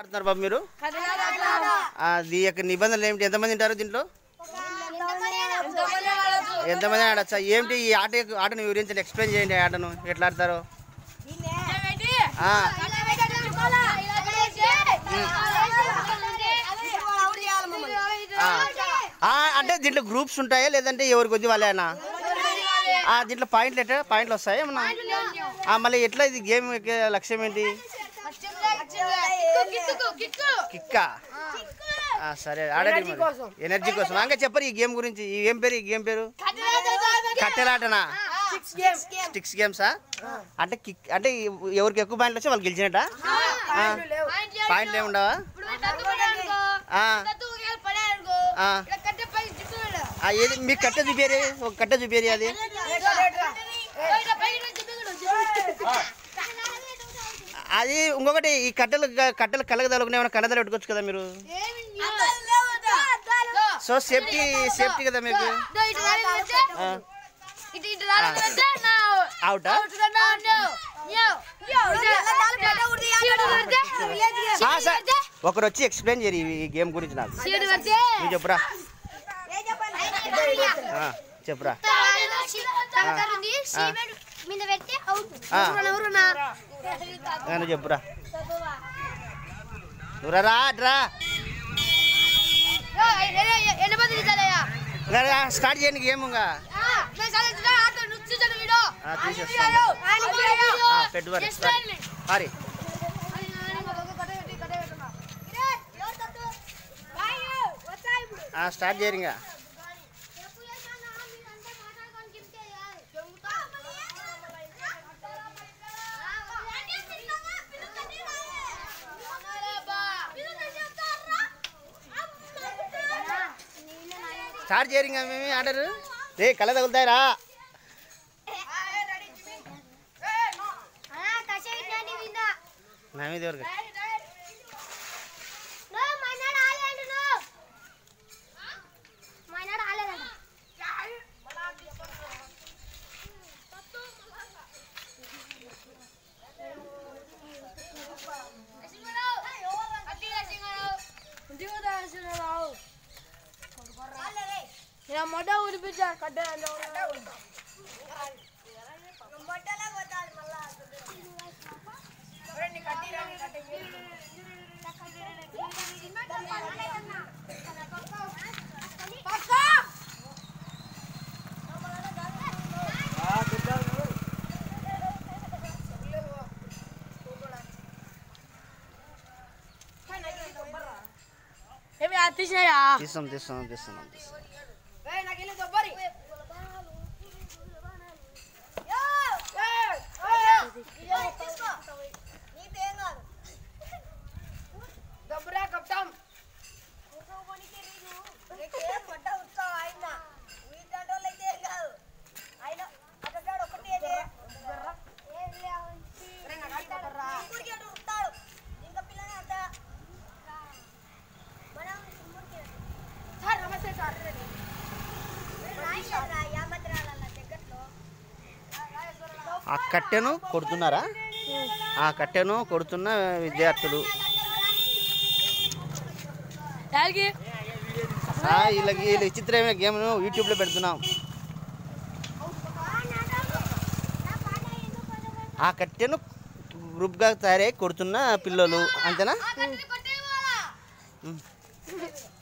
ఆడుతున్నారు బాబు మీరు ఆ, దీని యొక్క నిబంధనలు ఏమిటి ఎంతమంది ఉంటారు దీంట్లో ఎంతమంది ఆడచ్చా ఏమిటి ఈ ఆట యొక్క- ఆటను వివరించండి ఎక్స్ప్లెయిన్ చేయండి ఈ ఆటను ఎట్లా ఆడతారు ఆ, ఆ. ఆ, అంటే దీంట్లో గ్రూప్స్ ఉంటాయా లేదంటే ఎవరికి వచ్చి వాళ్ళేనా ఆ, దీంట్లో పాయింట్లు ఎట్లా పాయింట్లు వస్తాయా ఏమన్నా ఆ, మళ్ళీ ఎట్లా ఇది గేమ్ యొక్క లక్ష్యం ఏంటి కిక్కా ఆ, సరే ఆడండి మరి. ఎనర్జీ కోసం ఇంకా చెప్పరు ఈ గేమ్ గురించి ఈ గేమ్ పేరు ఈ గేమ్ పేరు కట్టెలాటనా స్టిక్స్ గేమ్సా అంటే కిక్ అంటే ఎవరికి ఎక్కువ పాయింట్లు వచ్చి వాళ్ళు గెలిచినట్ట పాయింట్లు ఏముండవా ఆ, ఆ. ఆ, ఏది మీకు కట్టె చూపేరి ఒక కట్టె చూపేరి అది అది ఇంకొకటి ఈ కట్టెలు కట్టెలు కలగదలుకునే ఏమైనా కన్నదలు పెట్టుకోవచ్చు కదా మీరు సో సేఫ్టీ సేఫ్టీ కదా మీకు ఆ, అవుటా ఆ, సార్ ఒకరు వచ్చి ఎక్స్ప్లెయిన్ చేయరు ఈ గేమ్ గురించి నాకు నువ్వు చెప్పురా ఆ, చెప్పురా మీద పెడితే అవుట్ ఆ. ఆ, నువ్వు చెప్పురా నువ్వు రా రా ఇంకా స్టార్ట్ చేయండి గేమ్ ఇంకా ఆ, తీసేస్తాను ఆ, పెట్టు మరి మరి ఆ, స్టార్ట్ చేయరు ఇంకా స్టార్ట్ చేయరు ఇంకా మేము ఆర్డర్ రే కళ్ళ తగులుతాయిరా నా మీద ఎవరికి మొట్ట ఉడిపించారు కట్ట ఏమి తీసినాయా తీస్తాం తీస్తున్నాం తీస్తున్నాం తీస్తున్నాం దబ్బురా కప్తాం సార్ నమస్తే సార్ ఆ కట్టెను కొడుతున్నారా ఆ కట్టెను కొడుతున్న విద్యార్థులు యాడికి ఆ, వీళ్ళకి వీళ్ళ విచిత్రమైన గేమ్ను యూట్యూబ్లో పెడుతున్నాం ఆ కట్టెను గ్రూప్గా తయారై కొడుతున్న పిల్లలు అంతేనా ఉమ్.